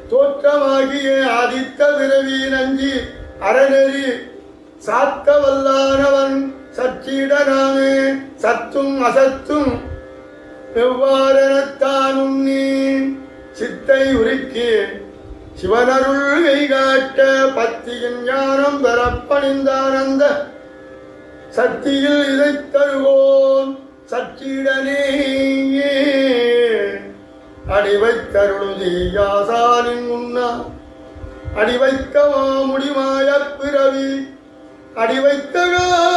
தோற்றமாகிய ஆதித்த பிறவி நஞ்சி அறநெறி சாத்த வல்லானவன் சச்சிடனாமே சத்தும் அசத்தும் எவ்வாறெனத்தானும் நீ சித்தை உருக்கி சிவனருள் கைகாட்ட பத்தியின் ஞானம் பெறப்பணிந்தானந்த சக்தியில் இதைத் தருவோன் சச்சிடனே அடிவைத்தருளுதியாசாலின் முன்னா அடிவைக்கவா முடிமாய பிறவி அடிவைத்தகா